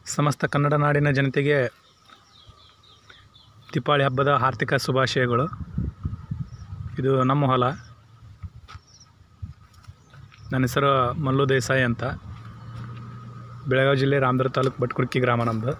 ಸಮಸ್ತ ಕನ್ನಡ ನಾಡಿನ ಜನತೆಗೆ ದೀಪಾವಳಿ ಹಬ್ಬದ ಆರ್ಥಿಕ ಶುಭಾಶಯಗಳು ಇದು ನಮ್ಮ ಹೊಲ ನನ್ನ ಹೆಸರು ಮಲ್ಲು ದೇಸಾಯಿ ಅಂತ ಬೆಳಗಾವಿ ಜಿಲ್ಲೆ ರಾಮದುರ್ಗ ತಾಲೂಕು ಬಟ್ಕುರ್ಕಿ ಗ್ರಾಮ ನಮ್ಮದು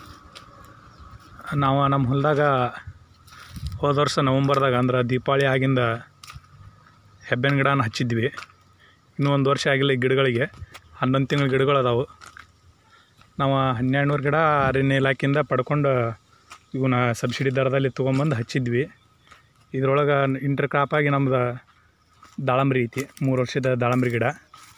ನಾವು ನಮ್ಮ ಹೊಲದಾಗ ಹೋದ ವರ್ಷ ನವಂಬರ್ದಾಗ ಅಂದ್ರೆ ದೀಪಾವಳಿ ಆಗಿಂದ ಹೆಬ್ಬೇನ ಗಿಡನ ಹಚ್ಚಿದ್ವಿ ಇನ್ನೂ ಒಂದು ವರ್ಷ ಆಗಿಲ್ಲ ಈ ಗಿಡಗಳಿಗೆ ಹನ್ನೊಂದು ತಿಂಗಳ ಗಿಡಗಳು ಅದಾವು ನಾವು ಹನ್ನೆರಡು ನೂರು ಗಿಡ ಅರಣ್ಯ ಇಲಾಖೆಯಿಂದ ಪಡ್ಕೊಂಡು ಇವನ್ನ ಸಬ್ಸಿಡಿ ದರದಲ್ಲಿ ತೊಗೊಂಬಂದು ಹಚ್ಚಿದ್ವಿ ಇದ್ರೊಳಗೆ ಇಂಟರ್ ಕ್ರಾಪ್ ಆಗಿ ನಮ್ದು ದಾಳಂಬ್ರಿ ಐತಿ ಮೂರು ವರ್ಷದ ದಾಳಂಬ್ರಿ ಗಿಡ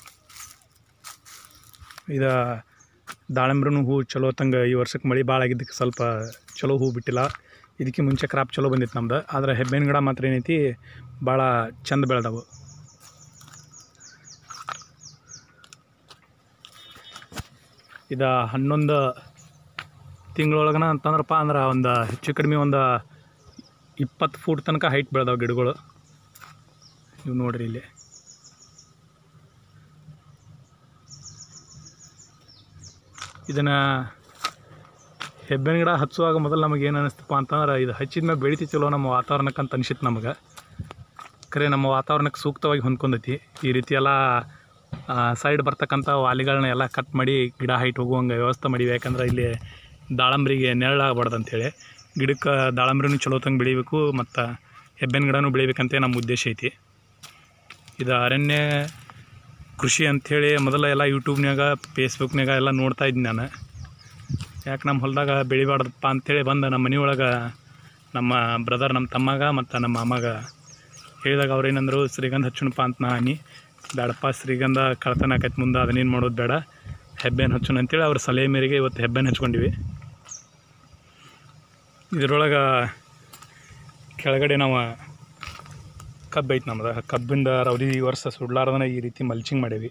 ಇದು ದಾಳಂಬ್ರಿನೂ ಹೂ ಚಲೋ ತಂಗ ಈ ವರ್ಷಕ್ಕೆ ಮಳೆ ಭಾಳ ಆಗಿದ್ದಕ್ಕೆ ಸ್ವಲ್ಪ ಚಲೋ ಹೂ ಬಿಟ್ಟಿಲ್ಲ ಇದಕ್ಕೆ ಮುಂಚೆ ಕ್ರಾಪ್ ಚಲೋ ಬಂದಿತ್ತು ನಮ್ದು ಆದರೆ ಹೆಬ್ಬೇನ ಗಿಡ ಮಾತ್ರ ಏನೈತಿ ಭಾಳ ಚಂದ ಬೆಳೆದವು ಇದು ಹನ್ನೊಂದು ತಿಂಗಳೊಳಗನ ಅಂತಂದ್ರಪ್ಪ ಅಂದ್ರೆ ಒಂದು ಹೆಚ್ಚು ಕಡಿಮೆ ಒಂದು ಇಪ್ಪತ್ತು ಫೂಟ್ ತನಕ ಹೈಟ್ ಬೆಳೆದವು ಗಿಡಗಳು ನೀವು ನೋಡ್ರಿ ಇಲ್ಲಿ ಇದನ್ನು ಹೆಬ್ಬೇನ ಗಿಡ ಹಚ್ಚುವಾಗ ಮೊದಲು ನಮಗೆ ಏನು ಅನಿಸ್ತಪ್ಪ ಅಂತಂದ್ರೆ ಇದು ಹಚ್ಚಿದ ಮೇಲೆ ಬೆಳಿತಿ ಚಲೋ ನಮ್ಮ ವಾತಾವರಣಕ್ಕೆ ಅಂತ ಅನಿಸಿತ್ತು ನಮಗೆ ಖರೆ ನಮ್ಮ ವಾತಾವರಣಕ್ಕೆ ಸೂಕ್ತವಾಗಿ ಹೊಂದ್ಕೊಂಡೈತಿ ಈ ರೀತಿ ಎಲ್ಲ ಸೈಡ್ ಬರ್ತಕ್ಕಂಥ ವಾಲಿಗಳನ್ನ ಎಲ್ಲ ಕಟ್ ಮಾಡಿ ಗಿಡ ಹೈಟ್ ಹೋಗುವಂಗೆ ವ್ಯವಸ್ಥೆ ಮಾಡೀವಿ ಯಾಕಂದ್ರೆ ಇಲ್ಲಿ ದಾಳಂಬ್ರಿಗೆ ನೆರಳಾಗಬಾರ್ದು ಅಂಥೇಳಿ ಗಿಡಕ್ಕೆ ದಾಳಂಬ್ರಿನೂ ಚಲೋ ತಂಗೆ ಬೆಳಿಬೇಕು ಮತ್ತು ಹೆಬ್ಬೇನ ಗಿಡನೂ ಬೆಳಿಬೇಕಂತ ನಮ್ಮ ಉದ್ದೇಶ ಐತಿ ಇದು ಅರಣ್ಯ ಕೃಷಿ ಅಂಥೇಳಿ ಮೊದಲ ಎಲ್ಲ ಯೂಟ್ಯೂಬ್ನಾಗ ಫೇಸ್ಬುಕ್ನಾಗ ಎಲ್ಲ ನೋಡ್ತಾ ಇದ್ದೀನಿ ನಾನು ಯಾಕೆ ನಮ್ಮ ಹೊಲದಾಗ ಬೆಳಿಬಾರ್ದಪ್ಪ ಅಂಥೇಳಿ ಬಂದು ನಮ್ಮ ಮನೆಯೊಳಗೆ ನಮ್ಮ ಬ್ರದರ್ ನಮ್ಮ ತಮ್ಮಗ ಮತ್ತು ನಮ್ಮ ಮಾಮಗ ಹೇಳಿದಾಗ ಅವ್ರು ಏನಂದರು ಶ್ರೀಗಂಧ ಹಚ್ಚುಣಪ್ಪ ಅಂತ ನಾ ಅನ್ನಿ ಬೇಡಪ್ಪ ಶ್ರೀಗಂಧ ಕಳ್ತನ ಆಕೈತೆ ಮುಂದೆ ಅದನ್ನೇನು ಮಾಡೋದು ಬೇಡ ಹೆಬ್ಬೇನ ಹಚ್ಚೋಣ ಅಂತೇಳಿ ಅವ್ರ ಸಲಹೆ ಮೇರೆಗೆ ಇವತ್ತು ಹೆಬ್ಬೇನ ಹಚ್ಕೊಂಡಿವಿ ಇದ್ರೊಳಗೆ ಕೆಳಗಡೆ ನಾವು ಕಬ್ಬು ಐತೆ ನಮ್ದು ಕಬ್ಬಿಂದ ರೌದಿ ಈ ವರ್ಷ ಸುಡ್ಲಾರ್ದನ ಈ ರೀತಿ ಮಲ್ಚಿಂಗ್ ಮಾಡೀವಿ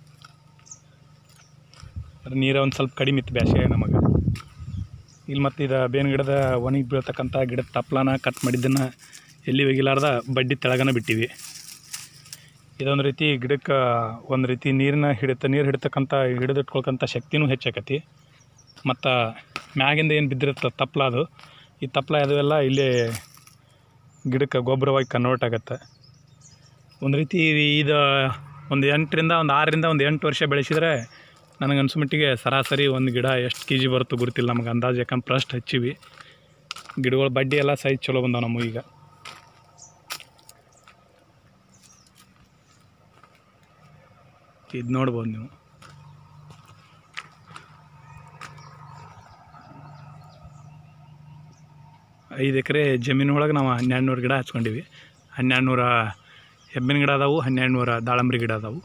ಅದ್ರ ನೀರು ಒಂದು ಸ್ವಲ್ಪ ಕಡಿಮೆ ಇತ್ತು ಬ್ಯಾಸಿಗೆ ನಮಗೆ ಇಲ್ಲಿ ಮತ್ತು ಇದು ಬೇವಿನ ಗಿಡದ ಒಣಗಿ ಬೀಳ್ತಕ್ಕಂಥ ಗಿಡದ ತಪ್ಲನ ಕಟ್ ಮಾಡಿದ್ದನ್ನು ಎಲ್ಲಿ ಒಗಿಲಾರ್ದ ಬಡ್ಡಿ ತೆಳಗನ ಬಿಟ್ಟಿವಿ ಇದೊಂದು ರೀತಿ ಗಿಡಕ್ಕೆ ಒಂದು ರೀತಿ ನೀರಿನ ಹಿಡಿತ ನೀರು ಹಿಡಿತಕ್ಕಂಥ ಹಿಡಿದಿಟ್ಕೊಳ್ಕಂಥ ಶಕ್ತಿನೂ ಹೆಚ್ಚಾಕತಿ ಮತ್ತು ಮ್ಯಾಗಿಂದ ಏನು ಬಿದ್ದಿರುತ್ತೆ ತಪ್ಲ ಅದು ಈ ತಪ್ಲ ಅದೆಲ್ಲ ಇಲ್ಲೇ ಗಿಡಕ್ಕೆ ಗೊಬ್ಬರವಾಗಿ ಕನ್ವರ್ಟ್ ಆಗುತ್ತೆ ಒಂದು ರೀತಿ ಇದು ಒಂದು ಎಂಟರಿಂದ ಒಂದು ಆರರಿಂದ ಒಂದು ಎಂಟು ವರ್ಷ ಬೆಳೆಸಿದರೆ ನನಗೆ ಅನ್ಸೋ ಮಟ್ಟಿಗೆ ಸರಾಸರಿ ಒಂದು ಗಿಡ ಎಷ್ಟು ಕೆ ಜಿ ಬರುತ್ತೋ ಗೊತ್ತಿಲ್ಲ ನಮಗೆ ಅಂದಾಜು ಯಾಕಂದ್ರೆ ಫಸ್ಟ್ ಹಚ್ಚಿವಿ ಗಿಡಗಳ ಬಡ್ಡಿ ಎಲ್ಲ ಸೈಜ್ ಚಲೋ ಬಂದಾವ ನಮಗೆ ಈಗ ಇದು ನೋಡ್ಬೋದು ನೀವು ಐದು ಎಕರೆ ಜಮೀನೊಳಗೆ ನಾವು ಹನ್ನೆರಡು ನೂರು ಗಿಡ ಹಚ್ಕೊಂಡಿವಿ ಹನ್ನೆರಡು ನೂರ ಹೆಬ್ಬಿನ ಗಿಡ ಅದಾವು ಹನ್ನೆರಡು ನೂರ ದಾಳಂಬ್ರಿ ಗಿಡ ಅದಾವು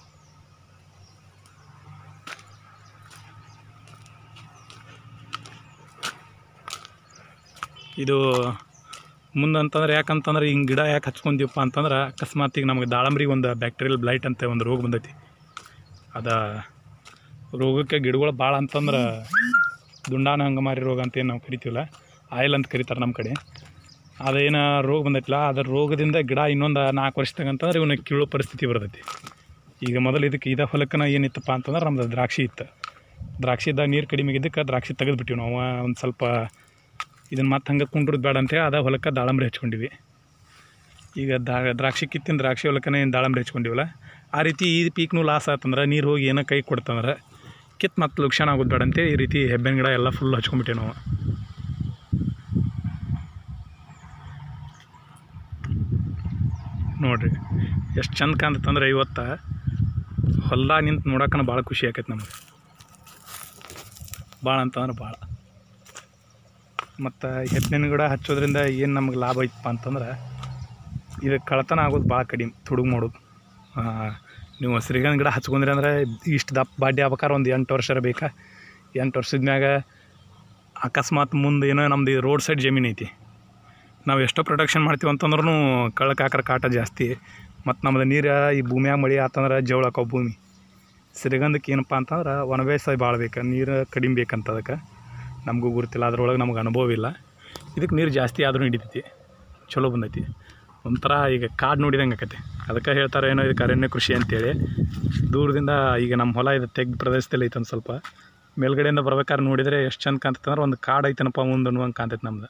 ಇದು ಮುಂದೆ ಅಂತಂದ್ರೆ ಯಾಕಂತಂದ್ರೆ ಹಿಂಗೆ ಗಿಡ ಯಾಕೆ ಹಚ್ಕೊಂತೀವಪ್ಪ ಅಂತಂದ್ರೆ ಅಕಸ್ಮಾತ್ ಈಗ ನಮಗೆ ದಾಳಂಬ್ರಿಗೆ ಒಂದು ಬ್ಯಾಕ್ಟೀರಿಯಲ್ ಬ್ಲೈಟ್ ಅಂತ ಒಂದು ರೋಗ ಬಂದೈತಿ ಅದ ರೋಗಕ್ಕೆ ಗಿಡಗಳು ಭಾಳ ಅಂತಂದ್ರೆ ದುಂಡಾನ ಹಂಗಮಾರಿ ರೋಗ ಅಂತ ಏನು ನಾವು ಕರಿತೀವಲ್ಲ ಆಯಿಲ್ ಅಂತ ಕರೀತಾರೆ ನಮ್ಮ ಕಡೆ ಅದೇನು ರೋಗ ಬಂದೈತಿಲ್ಲ ಅದರ ರೋಗದಿಂದ ಗಿಡ ಇನ್ನೊಂದು ನಾಲ್ಕು ವರ್ಷದಾಗ ಅಂತಂದ್ರೆ ಇವನ್ನ ಕೀಳೋ ಪರಿಸ್ಥಿತಿ ಬರ್ತೈತಿ ಈಗ ಮೊದಲು ಇದಕ್ಕೆ ಇದ ಹೊಲಕ್ಕನ ಏನಿತ್ತಪ್ಪ ಅಂತಂದ್ರೆ ನಮ್ದು ದ್ರಾಕ್ಷಿ ಇತ್ತು ದ್ರಾಕ್ಷಿ ಇದ್ದಾಗ ನೀರು ಕಡಿಮೆ ಇದ್ದಕ್ಕೆ ದ್ರಾಕ್ಷಿ ತೆಗೆದುಬಿಟ್ಟಿವಿ ನಾವು ಒಂದು ಸ್ವಲ್ಪ ಇದನ್ನು ಮತ್ತೆ ಹಂಗೆ ಕುಂಡ್ರದ್ದು ಬೇಡ ಅಂತೇಳಿ ಅದ ಹೊಲಕ್ಕೆ ದಾಳಂಬ್ರಿ ಹಚ್ಕೊಂಡಿವಿ ಈಗ ದಾ ದ್ರಾಕ್ಷಿ ಕಿತ್ತಿನ ದ್ರಾಕ್ಷಿ ಹೊಲಕ್ಕನೇ ಏನು ದಾಳಂಬ್ರಿ ಹಚ್ಕೊಂಡಿವಲ್ಲ ಆ ರೀತಿ ಈ ಪೀಕ್ನು ಲಾಸ್ ಆತಂದ್ರೆ ನೀರು ಹೋಗಿ ಏನೋ ಕೈ ಕೊಡ್ತಂದ್ರೆ ಕಿತ್ತು ಮತ್ತೆ ಲುಕ್ಷಣ ಆಗೋದು ಬೇಡ ಅಂತೇಳಿ ಈ ರೀತಿ ಹೆಬ್ಬೇನ ಗಿಡ ಎಲ್ಲ ಫುಲ್ ಹಚ್ಕೊಂಡ್ಬಿಟ್ಟೇವೆ ನಾವು ನೋಡಿರಿ ಎಷ್ಟು ಚಂದ ಕಾಣ್ತಂದ್ರೆ ಇವತ್ತು ಹೊಲ್ದಾಗ ನಿಂತು ನೋಡೋಕನ ಭಾಳ ಖುಷಿ ಆಕೈತೆ ನಮಗೆ ಭಾಳ ಅಂತಂದ್ರೆ ಭಾಳ ಮತ್ತು ಹೆಬ್ಬಿನ ಗಿಡ ಹಚ್ಚೋದ್ರಿಂದ ಏನು ನಮ್ಗೆ ಲಾಭ ಐತಪ್ಪ ಅಂತಂದ್ರೆ ಇದು ಕಳ್ತನ ಆಗೋದು ಭಾಳ ಕಡಿಮೆ ತುಡುಗು ಮಾಡೋದು ನೀವು ಶ್ರೀಗಂಧ ಗಿಡ ಹಚ್ಕೊಂಡ್ರಿ ಅಂದ್ರೆ ಇಷ್ಟು ದಪ್ಪ ಬಾಡ್ಡಿ ಆಗ್ಬೇಕಾರೆ ಒಂದು ಎಂಟು ವರ್ಷ ಬೇಕಾ ಎಂಟು ವರ್ಷದ ಮ್ಯಾಗ ಅಕಸ್ಮಾತ್ ಮುಂದೆ ಏನೋ ನಮ್ದು ರೋಡ್ ಸೈಡ್ ಜಮೀನು ಐತಿ ನಾವು ಎಷ್ಟೋ ಪ್ರೊಟೆಕ್ಷನ್ ಮಾಡ್ತೀವಿ ಅಂತಂದ್ರೂ ಕಳ್ಳಕ್ಕೆ ಹಾಕರ ಕಾಟ ಜಾಸ್ತಿ ಮತ್ತು ನಮ್ಮದು ನೀರು ಈ ಭೂಮಿಯಾಗ ಮಳೆ ಆತಂದ್ರೆ ಜವಳಾಕವು ಭೂಮಿ ಶ್ರೀಗಂಧಕ್ಕೆ ಏನಪ್ಪ ಅಂತಂದ್ರೆ ಒಣ ಬೇಸಾಯ ಭಾಳ ಬೇಕು ನೀರು ಕಡಿಮೆ ಬೇಕಂತ ಅದಕ್ಕೆ ನಮಗೂ ಗುರುತಿಲ್ಲ ಅದ್ರೊಳಗೆ ನಮ್ಗೆ ಅನುಭವ ಇಲ್ಲ ಇದಕ್ಕೆ ನೀರು ಜಾಸ್ತಿ ಆದ್ರೂ ಹಿಡಿತೈತಿ ಚಲೋ ಬಂದೈತಿ ಒಂಥರ ಈಗ ಕಾಡು ನೋಡಿದಂಗೆ ಆಕೈತಿ ಅದಕ್ಕೆ ಹೇಳ್ತಾರೆ ಏನೋ ಇದಕ್ಕೆ ಅರಣ್ಯ ಕೃಷಿ ಅಂತೇಳಿ ದೂರದಿಂದ ಈಗ ನಮ್ಮ ಹೊಲ ಇದು ತೆಗ್ದು ಪ್ರದೇಶದಲ್ಲಿ ಐತೆ ಒಂದು ಸ್ವಲ್ಪ ಮೇಲ್ಗಡೆಯಿಂದ ಬರ್ಬೇಕಾದ್ರೆ ನೋಡಿದರೆ ಎಷ್ಟು ಚಂದ ಕಾಣ್ತೈತೆ ಅಂದ್ರೆ ಒಂದು ಕಾಡು ಐತನಪ್ಪ ಮುಂದೆ ಅನ್ನುವಂಗೆ ಕಾಣ್ತೈತೆ ನಮ್ದು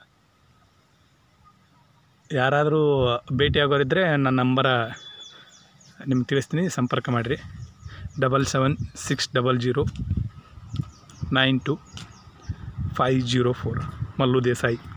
ಯಾರಾದರೂ ಭೇಟಿಯಾಗೋರಿದ್ದರೆ ನನ್ನ ನಂಬರ ನಿಮ್ಗೆ ತಿಳಿಸ್ತೀನಿ ಸಂಪರ್ಕ ಮಾಡಿರಿ double seven six double zero nine two five zero four Mallu Desai